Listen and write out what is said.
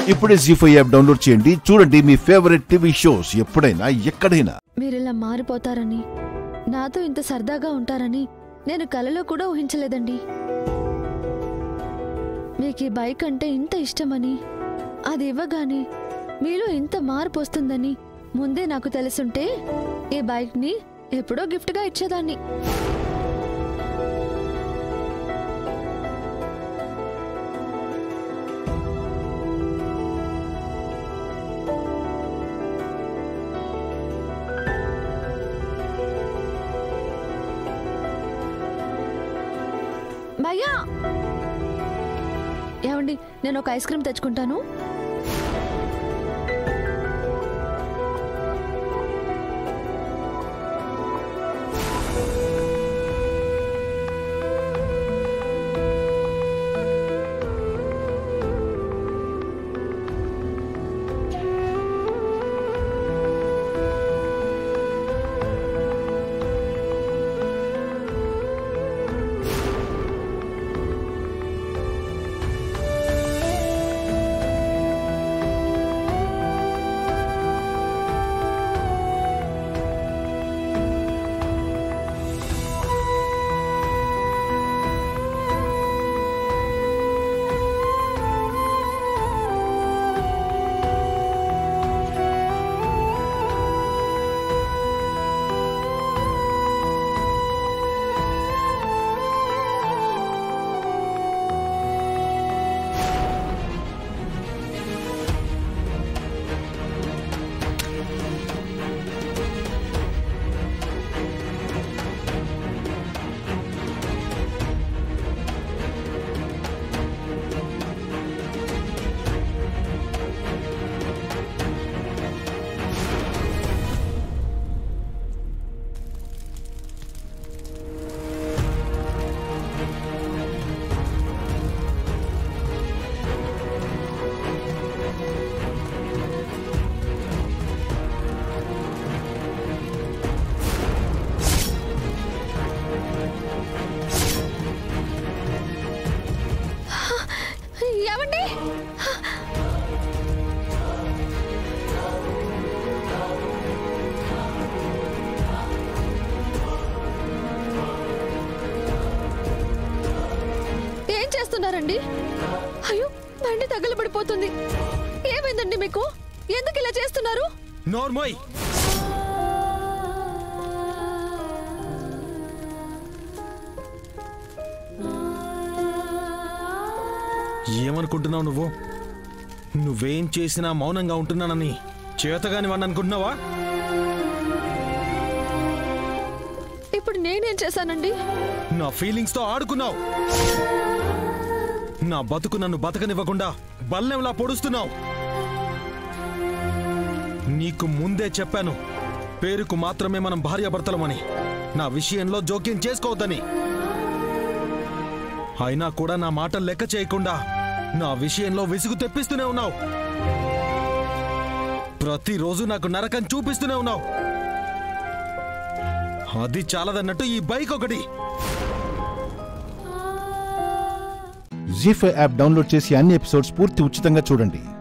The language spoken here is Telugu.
ఇప్పుడే జీ ఫైవ్ యాప్ డౌన్లోడ్ చేయండి చూడండి మీ ఫేవరెట్ టీవీ షోస్ ఎప్పుడైనా ఎక్కడైనా మీరిలా మారిపోతారని నాతో ఇంత సరదాగా ఉంటారని నేను కలలో కూడా ఊహించలేదండి మీకు ఈ బైక్ అంటే ఇంత ఇష్టమని అది ఇవ్వగానే మీలో ఇంత మార్పు వస్తుందని ముందే నాకు తెలుసుంటే ఈ బైక్ని ఎప్పుడో గిఫ్ట్గా ఇచ్చేదాన్ని భయ్యా ఏమండి నేను ఒక ఐస్ క్రీమ్ తెచ్చుకుంటాను ఏమండి ఏం చేస్తున్నారండి అయ్యో బండి తగలబడిపోతుంది ఏమైందండి మీకు ఎందుకు ఇలా చేస్తున్నారు నోర్మోయ్ ఏమనుకుంటున్నావు నువ్వు నువ్వేం చేసినా మౌనంగా ఉంటున్నానని చేతగాని వాడిని అనుకుంటున్నావా ఇప్పుడు నేనేం చేశానండి నా ఫీలింగ్స్ తో ఆడుకున్నావు నా బతుకు నన్ను బతకనివ్వకుండా బల్లెంలా పొడుస్తున్నావు నీకు ముందే చెప్పాను పేరుకు మాత్రమే మనం భార్యాభర్తలమని నా విషయంలో జోక్యం చేసుకోవద్దని అయినా కూడా నా మాటలు లెక్క చేయకుండా నా విషయంలో విసుగు తెప్పిస్తూనే ఉన్నావు ప్రతిరోజు నాకు నరకం చూపిస్తూనే ఉన్నావు అది చాలదన్నట్టు ఈ బైక్ ఒకటి జీ ఫైవ్ యాప్ డౌన్లోడ్ చేసి అన్ని ఎపిసోడ్స్ పూర్తి ఉచితంగా చూడండి